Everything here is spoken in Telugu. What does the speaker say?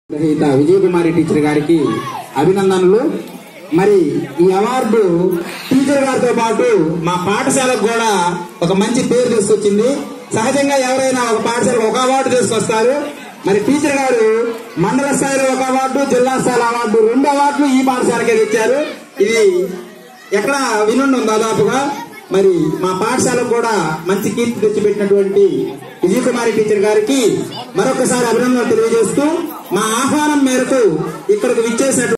గ్రహీత విజయకుమారి టీచర్ గారికి అభినందనలు మరి ఈ అవార్డు టీచర్ గారితో పాటు మా పాఠశాలకు కూడా ఒక మంచి పేరు తీసుకొచ్చింది సహజంగా ఎవరైనా ఒక పాఠశాలకు ఒక అవార్డు తీసుకొస్తారు మరి టీచర్ గారు మండల స్థాయిలో ఒక అవార్డు జిల్లా స్థాయిలో అవార్డు రెండు అవార్డులు ఈ పాఠశాలకే తెచ్చారు ఇది ఎక్కడ వినుండం దాదాపుగా మరి మా పాఠశాలకు కూడా మంచి కీర్తి తెచ్చిపెట్టినటువంటి విజయకుమారి టీచర్ గారికి మరొకసారి అభినందనలు తెలియజేస్తూ మా ఆహ్వానం మేరకు ఇక్కడికి విచ్చేసినటువంటి